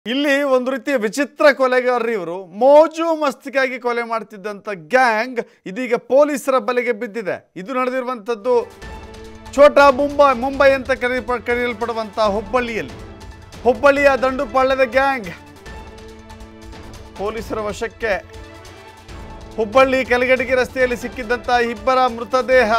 ಇಲ್ಲಿ ಒಂದು ರೀತಿಯ ವಿಚಿತ್ರ ಕೊಲೆಗಾರರು ಇವರು ಮೋಜು ಮಸ್ತಿಗಾಗಿ ಕೊಲೆ ಮಾಡ್ತಿದ್ದಂಥ ಗ್ಯಾಂಗ್ ಇದೀಗ ಪೊಲೀಸರ ಬಲೆಗೆ ಬಿದ್ದಿದೆ ಇದು ನಡೆದಿರುವಂಥದ್ದು ಛೋಟಾ ಮುಂಬೈ ಮುಂಬೈ ಅಂತ ಕರೆಯ ಕರೆಯಲ್ಪಡುವಂಥ ಹುಬ್ಬಳ್ಳಿಯಲ್ಲಿ ಹುಬ್ಬಳ್ಳಿಯ ದಂಡುಪಾಳ್ಯದ ಗ್ಯಾಂಗ್ ಪೊಲೀಸರ ವಶಕ್ಕೆ ಹುಬ್ಬಳ್ಳಿ ಕಲಗಟಗಿ ರಸ್ತೆಯಲ್ಲಿ ಸಿಕ್ಕಿದ್ದಂಥ ಇಬ್ಬರ ಮೃತದೇಹ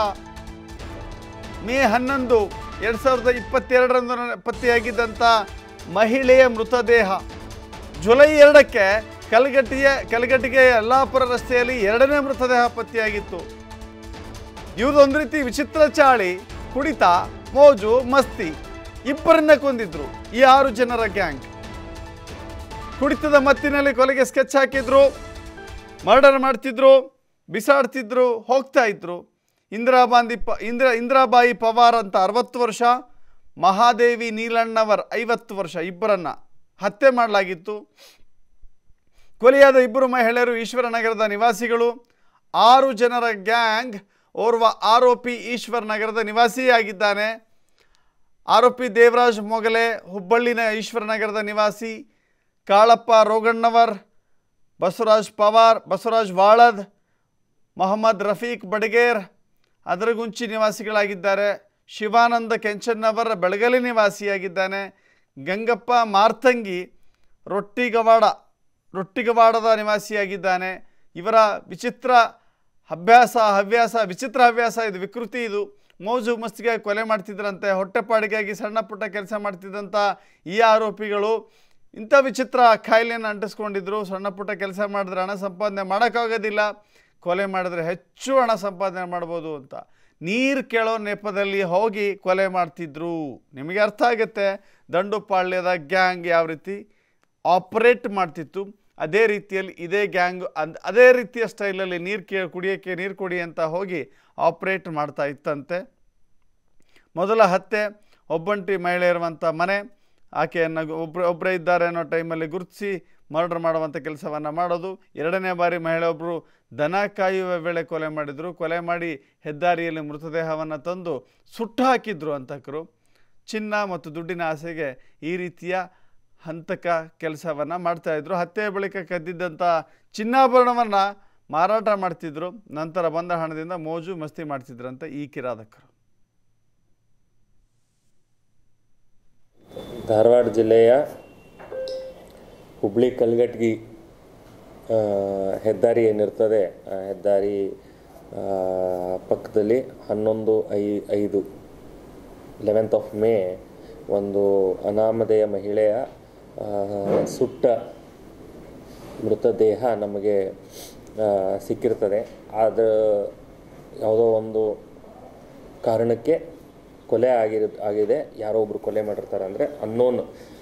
ಮೇ ಹನ್ನೊಂದು ಎರಡು ಸಾವಿರದ ಇಪ್ಪತ್ತೆರಡರಂದು ನ- ಪತ್ತೆಯಾಗಿದ್ದಂಥ ಮಹಿಳೆಯ ಮೃತದೇಹ ಜುಲೈ ಎರಡಕ್ಕೆ ಕಲಗಟ್ಟಿಯ ಕಲಗಟ್ಟಿಗೆ ಯಲ್ಲಾಪುರ ರಸ್ತೆಯಲ್ಲಿ ಎರಡನೇ ಮೃತದೇಹ ಪತ್ತೆಯಾಗಿತ್ತು ಇವ್ರದ್ದು ಒಂದು ರೀತಿ ವಿಚಿತ್ರ ಚಾಳಿ ಕುಡಿತ ಮೋಜು ಮಸ್ತಿ ಇಬ್ಬರನ್ನ ಕೊಂದಿದ್ರು ಈ ಆರು ಜನರ ಗ್ಯಾಂಗ್ ಕುಡಿತದ ಮತ್ತಿನಲ್ಲಿ ಕೊಲೆಗೆ ಸ್ಕೆಚ್ ಹಾಕಿದ್ರು ಮರ್ಡರ್ ಮಾಡ್ತಿದ್ರು ಬಿಸಾಡ್ತಿದ್ರು ಹೋಗ್ತಾ ಇದ್ರು ಇಂದಿರಾ ಗಾಂಧಿ ಪ ಇಂದಿರಾ ಇಂದಿರಾಬಾಯಿ ಪವಾರ್ ಅಂತ ಅರವತ್ತು ವರ್ಷ ಮಹಾದೇವಿ ನೀಲಣ್ಣವರ್ ಐವತ್ತು ವರ್ಷ ಇಬ್ಬರನ್ನ ಹತ್ಯೆ ಮಾಡಲಾಗಿತ್ತು ಕೊಲೆಯಾದ ಇಬ್ಬರು ಮಹಿಳೆಯರು ಈಶ್ವರನಗರದ ನಿವಾಸಿಗಳು ಆರು ಜನರ ಗ್ಯಾಂಗ್ ಓರ್ವ ಆರೋಪಿ ಈಶ್ವರ್ ನಗರದ ನಿವಾಸಿಯಾಗಿದ್ದಾನೆ ಆರೋಪಿ ದೇವರಾಜ್ ಮೊಗಲೆ ಹುಬ್ಬಳ್ಳಿನ ಈಶ್ವರನಗರದ ನಿವಾಸಿ ಕಾಳಪ್ಪ ರೋಗಣ್ಣವರ್ ಬಸವರಾಜ್ ಪವಾರ್ ಬಸವರಾಜ್ ವಾಳದ್ ಮೊಹಮ್ಮದ್ ರಫೀಕ್ ಬಡಗೇರ್ ಅದರಗುಂಚಿ ನಿವಾಸಿಗಳಾಗಿದ್ದಾರೆ ಶಿವಾನಂದ ಕೆಂಚನ್ನವರ ಬೆಳಗಲಿ ನಿವಾಸಿಯಾಗಿದ್ದಾನೆ ಗಂಗಪ್ಪ ಮಾರ್ತಂಗಿ ರೊಟ್ಟಿಗವಾಡ ರೊಟ್ಟಿಗವಾಡದ ನಿವಾಸಿಯಾಗಿದ್ದಾನೆ ಇವರ ವಿಚಿತ್ರ ಅಭ್ಯಾಸ ಹವ್ಯಾಸ ವಿಚಿತ್ರ ಹವ್ಯಾಸ ಇದು ವಿಕೃತಿ ಇದು ಮೋಜು ಮಸ್ತಿಗೆ ಕೊಲೆ ಮಾಡ್ತಿದ್ರಂತೆ ಹೊಟ್ಟೆಪಾಡಿಗಾಗಿ ಸಣ್ಣ ಪುಟ್ಟ ಕೆಲಸ ಮಾಡ್ತಿದ್ದಂಥ ಈ ಆರೋಪಿಗಳು ಇಂಥ ವಿಚಿತ್ರ ಕಾಯಿಲೆಯನ್ನು ಅಂಟಿಸ್ಕೊಂಡಿದ್ರು ಸಣ್ಣ ಪುಟ್ಟ ಕೆಲಸ ಮಾಡಿದ್ರೆ ಹಣ ಸಂಪಾದನೆ ಮಾಡೋಕ್ಕಾಗೋದಿಲ್ಲ ಕೊಲೆ ಮಾಡಿದ್ರೆ ಹೆಚ್ಚು ಹಣ ಸಂಪಾದನೆ ಮಾಡ್ಬೋದು ಅಂತ ನೀರು ಕೇಳೋ ನೆಪದಲ್ಲಿ ಹೋಗಿ ಕೊಲೆ ಮಾಡ್ತಿದ್ರು ನಿಮಗೆ ಅರ್ಥ ಆಗುತ್ತೆ ದಂಡುಪಾಳ್ಯದ ಗ್ಯಾಂಗ್ ಯಾವ ರೀತಿ ಆಪರೇಟ್ ಮಾಡ್ತಿತ್ತು ಅದೇ ರೀತಿಯಲ್ಲಿ ಇದೇ ಗ್ಯಾಂಗ್ ಅಂದ್ ಅದೇ ರೀತಿಯ ಸ್ಟೈಲಲ್ಲಿ ನೀರು ಕೇ ಕುಡಿಯೋಕ್ಕೆ ನೀರು ಕುಡಿ ಅಂತ ಹೋಗಿ ಆಪ್ರೇಟ್ ಮಾಡ್ತಾ ಇತ್ತಂತೆ ಮೊದಲ ಹತ್ಯೆ ಒಬ್ಬಂಟಿ ಮಹಿಳೆ ಇರುವಂಥ ಮನೆ ಆಕೆಯನ್ನು ಒಬ್ಬರು ಒಬ್ಬರೇ ಇದ್ದಾರೆ ಅನ್ನೋ ಟೈಮಲ್ಲಿ ಗುರುತಿಸಿ ಮರ್ಡರ್ ಮಾಡುವಂಥ ಕೆಲಸವನ್ನು ಮಾಡೋದು ಎರಡನೇ ಬಾರಿ ಮಹಿಳೆ ಒಬ್ಬರು ದನ ಕಾಯುವ ವೇಳೆ ಕೊಲೆ ಮಾಡಿದರು ಕೊಲೆ ಮಾಡಿ ಹೆದ್ದಾರಿಯಲ್ಲಿ ಮೃತದೇಹವನ್ನು ತಂದು ಸುಟ್ಟು ಹಾಕಿದ್ರು ಅಂತಕರು ಚಿನ್ನ ಮತ್ತು ದುಡ್ಡಿನ ಆಸೆಗೆ ಈ ರೀತಿಯ ಹಂತಕ ಕೆಲಸವನ್ನು ಮಾಡ್ತಾಯಿದ್ರು ಹತ್ಯೆಯ ಬಳಿಕ ಕದ್ದಿದ್ದಂಥ ಚಿನ್ನಾಭರಣವನ್ನು ಮಾರಾಟ ಮಾಡ್ತಿದ್ರು ನಂತರ ಬಂದ ಹಣದಿಂದ ಮೋಜು ಮಸ್ತಿ ಮಾಡ್ತಿದ್ರಂತೆ ಈ ಕಿರಾತಕರು ಧಾರವಾಡ ಜಿಲ್ಲೆಯ ಹುಬ್ಳಿ ಕಲ್ಗಟ್ಗಿ ಆ, ಹೆದ್ದಾರಿ ಏನಿರ್ತದೆ ಆ ಹೆದ್ದಾರಿ ಆ, ಪಕ್ಕದಲ್ಲಿ ಹನ್ನೊಂದು ಐ ಐದು ಲೆವೆಂತ್ ಆಫ್ ಮೇ ಒಂದು ಅನಾಮಧೇಯ ಮಹಿಳೆಯ ಆ, ಸುಟ್ಟ ಮೃತದೇಹ ನಮಗೆ ಆ, ಸಿಕ್ಕಿರ್ತದೆ ಅದು ಯಾವುದೋ ಒಂದು ಕಾರಣಕ್ಕೆ ಕೊಲೆ ಆಗಿರ ಆಗಿದೆ ಯಾರೋ ಒಬ್ರು ಕೊಲೆ ಮಾಡಿರ್ತಾರೆ ಅಂದರೆ ಅನ್ನೋನ್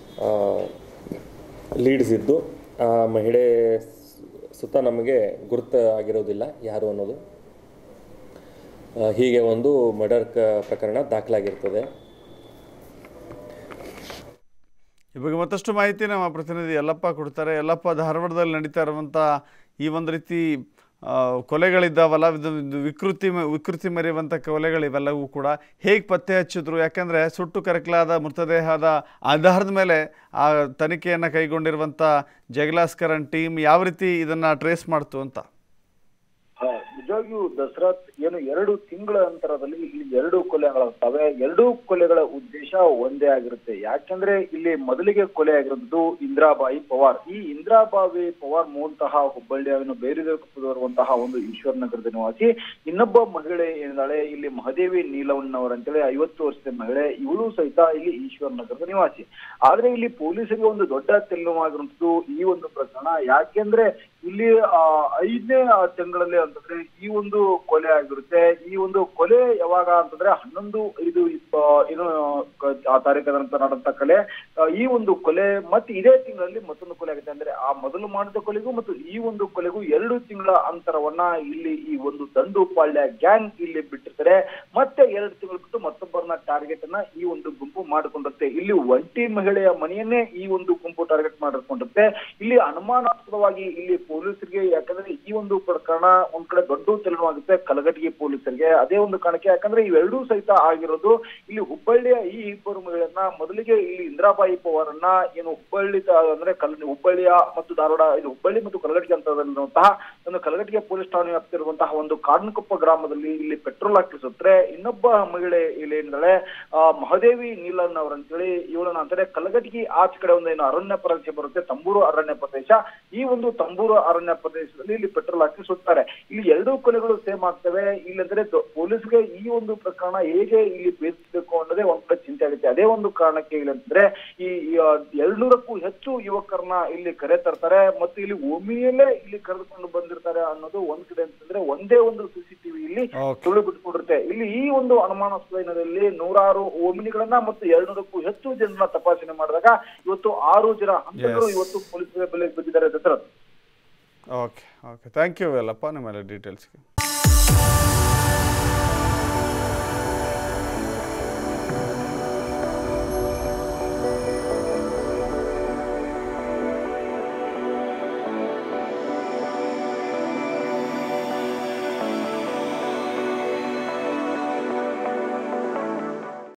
ಲೀಡ್ಸ್ ಇದ್ದು ಆ ಮಹಿಳೆ ಸುತ್ತ ನಮಗೆ ಗುರುತ ಆಗಿರೋದಿಲ್ಲ ಯಾರು ಅನ್ನೋದು ಆ, ಹೀಗೆ ಒಂದು ಮರ್ಡರ್ ಕ ಪ್ರಕರಣ ದಾಖಲಾಗಿರ್ತದೆ ಈ ಬಗ್ಗೆ ಮತ್ತಷ್ಟು ಮಾಹಿತಿ ನಮ್ಮ ಪ್ರತಿನಿಧಿ ಯಲ್ಲಪ್ಪ ಕೊಡ್ತಾರೆ ಯಲ್ಲಪ್ಪ ಧಾರವಾಡದಲ್ಲಿ ನಡೀತಾ ಇರುವಂಥ ಈ ಒಂದು ರೀತಿ ಆ, ಕೊಲೆಗಳಿದ್ದಾವಲ್ಲ ಇದು ಇದು ವಿಕೃತಿ ಮ- ವಿಕೃತಿ ಮೆರೆಯುವಂಥ ಕೊಲೆಗಳಿವೆಲ್ಲವೂ ಕೂಡ ಹೇಗೆ ಪತ್ತೆ ಹಚ್ಚಿದ್ರು ಯಾಕಂದರೆ ಸುಟ್ಟು ಕರಕಲಾದ ಮೃತದೇಹದ ಆಧಾರದ ಮೇಲೆ ಆ ತನಿಖೆಯನ್ನು ಕೈಗೊಂಡಿರುವಂಥ ಜಗಲಾಸ್ಕರನ್ ಟೀಮ್ ಯಾವ ರೀತಿ ಇದನ್ನು ಟ್ರೇಸ್ ಮಾಡ್ತು ಅಂತ ಹಾ, ನಿಜವಾಗಿಯೂ ದಸರಾತ್ ಏನು ಎರಡು ತಿಂಗಳ ಅಂತರದಲ್ಲಿ ಇಲ್ಲಿ ಎರಡು ಕೊಲೆಗಳಾಗ್ತವೆ ಎರಡು ಕೊಲೆಗಳ ಉದ್ದೇಶ ಒಂದೇ ಆಗಿರುತ್ತೆ ಯಾಕೆಂದ್ರೆ ಇಲ್ಲಿ ಮೊದಲಿಗೆ ಕೊಲೆ ಆಗಿರೋದು ಇಂದಿರಾಬಾಯಿ ಪವಾರ್ ಈ ಇಂದಿರಾಬಾಯಿ ಪವಾರ್ ಮೂಲತಃ ಹುಬ್ಬಳ್ಳಿಯನ್ನು ಬರುವಂತಹ ಒಂದು ಈಶ್ವರ ನಗರದ ನಿವಾಸಿ ಇನ್ನೊಬ್ಬ ಮಹಿಳೆ ಏನಿದ್ದಾಳೆ ಇಲ್ಲಿ ಮಹಾದೇವಿ ನೀಲವಣ್ಣವರ್ ಅಂತೇಳಿ ಐವತ್ತು ವರ್ಷದ ಮಹಿಳೆ ಇವಳು ಸಹಿತ ಇಲ್ಲಿ ಈಶ್ವರ ನಗರದ ನಿವಾಸಿ ಆದ್ರೆ ಇಲ್ಲಿ ಪೊಲೀಸರಿಗೆ ಒಂದು ದೊಡ್ಡ ತೆಲ್ಲುವಾಗಿರುವಂತದ್ದು ಈ ಒಂದು ಪ್ರಕರಣ ಯಾಕೆಂದ್ರೆ ಇಲ್ಲಿ ಆ ಐದನೇ ತಿಂಗಳಲ್ಲಿ ಅಂತಂದ್ರೆ ಈ ಒಂದು ಕೊಲೆ ಆಗಿರುತ್ತೆ ಈ ಒಂದು ಕೊಲೆ ಯಾವಾಗ ಅಂತಂದ್ರೆ ಹನ್ನೊಂದು ಐದು ಇಪ್ಪ ಏನು ಕ- ಆ ತಾರೀಕದ ನಂತರ ನಡೆದಂತ ಕೊಲೆ ಆ, ಈ ಒಂದು ಕೊಲೆ ಮತ್ತೆ ಇದೇ ತಿಂಗಳಲ್ಲಿ ಮತ್ತೊಂದು ಕೊಲೆ ಆಗುತ್ತೆ ಅಂದ್ರೆ ಆ ಮೊದಲು ಮಾಡಿದ ಕೊಲೆಗೂ ಮತ್ತು ಈ ಒಂದು ಕೊಲೆಗೂ ಎರಡು ತಿಂಗಳ ಅಂತರವನ್ನ ಇಲ್ಲಿ ಈ ಒಂದು ದಂಡುಪಾಳ್ಯ ಗ್ಯಾಂಗ್ ಇಲ್ಲಿ ಬಿಟ್ಟಿರ್ತಾರೆ ಮತ್ತೆ ಎರಡು ತಿಂಗಳು ಬಿಟ್ಟು ಮತ್ತೊಬ್ಬರನ್ನ ಟಾರ್ಗೆಟ್ ಅನ್ನ ಈ ಒಂದು ಗುಂಪು ಮಾಡಿಕೊಂಡಿರುತ್ತೆ ಇಲ್ಲಿ ಒಂಟಿ ಮಹಿಳೆಯ ಮನೆಯನ್ನೇ ಈ ಒಂದು ಗುಂಪು ಟಾರ್ಗೆಟ್ ಮಾಡಿಕೊಂಡಿರುತ್ತೆ ಇಲ್ಲಿ ಅನುಮಾನಾಸ್ಪದವಾಗಿ ಇಲ್ಲಿ ಪೊಲೀಸರಿಗೆ ಯಾಕಂದ್ರೆ ಈ ಒಂದು ಪ್ರಕರಣ ಒಂದ್ ಕಡೆ ದೊಡ್ಡ ತೆಲುವಾಗುತ್ತೆ ಕಲಗಟಿ ಕಲಘಟಗಿ ಪೊಲೀಸರಿಗೆ ಅದೇ ಒಂದು ಕಾರಣಕ್ಕೆ ಯಾಕಂದ್ರೆ ಇವೆರಡೂ ಸಹಿತ ಆಗಿರೋದು ಇಲ್ಲಿ ಹುಬ್ಬಳ್ಳಿಯ ಈ ಇಬ್ಬರು ಮಹಿಳೆಯನ್ನ ಮೊದಲಿಗೆ ಇಲ್ಲಿ ಇಂದ್ರಾಬಾಯಿ ಪವಾರನ್ನ ಏನು ಹುಬ್ಬಳ್ಳಿ ತ- ಅಂದ್ರೆ ಕಲ್ ಹುಬ್ಬಳ್ಳಿಯ ಮತ್ತು ಧಾರವಾಡ ಇದು ಹುಬ್ಬಳ್ಳಿ ಮತ್ತು ಕಲಘಟಗಿ ಅಂತರದಲ್ಲಿರುವಂತಹ ಒಂದು ಕಲಘಟಗಿ ಪೊಲೀಸ್ ಠಾಣೆ ವ್ಯಾಪ್ತಿರುವಂತಹ ಒಂದು ಕಾರ್ನಕೊಪ್ಪ ಗ್ರಾಮದಲ್ಲಿ ಇಲ್ಲಿ ಪೆಟ್ರೋಲ್ ಹಾಕಿಸುತ್ತಾರೆ ಇನ್ನೊಬ್ಬ ಮಹಿಳೆ ಇಲ್ಲಿ ಏನಿದ್ದಾಳೆ ಆ, ಮಹಾದೇವಿ ನೀಲನ್ ಅವರಂತೇಳಿ ಇವಳನ್ನ ಅಂತಾರೆ ಕಲಘಟಗಿ ಆಚೆ ಕಡೆ ಒಂದು ಏನು ಅರಣ್ಯ ಪ್ರದೇಶ ಬರುತ್ತೆ ತಂಬೂರು ಅರಣ್ಯ ಪ್ರದೇಶ ಈ ಒಂದು ತಂಬೂರು ಅರಣ್ಯ ಪ್ರದೇಶದಲ್ಲಿ ಇಲ್ಲಿ ಪೆಟ್ರೋಲ್ ಹಾಕಿ ಸುತ್ತಾರೆ ಇಲ್ಲಿ ಎರಡೂ ಕೊಲೆಗಳು ಸೇಮ್ ಆಗ್ತವೆ ಇಲ್ಲಂದ್ರೆ ದೊ- ಪೊಲೀಸ್ಗೆ ಈ ಒಂದು ಪ್ರಕರಣ ಹೇಗೆ ಇಲ್ಲಿ ಭೇದಿಸಬೇಕು ಅನ್ನೋದೇ ಒಂದ್ ಕಡೆ ಚಿಂತೆ ಆಗುತ್ತೆ ಅದೇ ಒಂದು ಕಾರಣಕ್ಕೆ ಇಲ್ಲಂದ್ರೆ ಈ ಎರಡ್ನೂರಕ್ಕೂ ಹೆಚ್ಚು ಯುವಕರನ್ನ ಇಲ್ಲಿ ಕರೆ ತರ್ತಾರೆ ಮತ್ತು ಇಲ್ಲಿ ಒಮಿಯಲ್ಲೇ ಇಲ್ಲಿ ಕರೆದುಕೊಂಡು ಬಂದಿರ್ತಾರೆ ಅನ್ನೋದು ಒಂದ್ ಕಡೆ ಅಂತಂದ್ರೆ ಒಂದೇ ಒಂದು ಸಿಸಿಟಿವಿ ಇಲ್ಲಿ Okay. ಸುಳ್ಳು ಬಿಟ್ಕೊಂಡಿರುತ್ತೆ ಇಲ್ಲಿ ಈ ಒಂದು ಅನುಮಾನಾಸ್ಪದ ಹಿನ್ನೆಲೆಯಲ್ಲಿ ನೂರಾರು ಓಮಿನಿಗಳನ್ನ ಮತ್ತು ಎರಡ್ನೂರಕ್ಕೂ ಹೆಚ್ಚು ಜನರನ್ನ ತಪಾಸಣೆ ಮಾಡಿದಾಗ ಇವತ್ತು ಆರು ಜನ ಹಂತಕರು Yes. ಇವತ್ತು ಪೊಲೀಸರ ಬೆಲೆ ಬಿದ್ದಿದ್ದಾರೆ Dasharath okay okay thank you ಎಲ್ಲಪ್ಪ ನಿಮ್ಮೆಲ್ಲ ಡೀಟೇಲ್ಸ್ಗೆ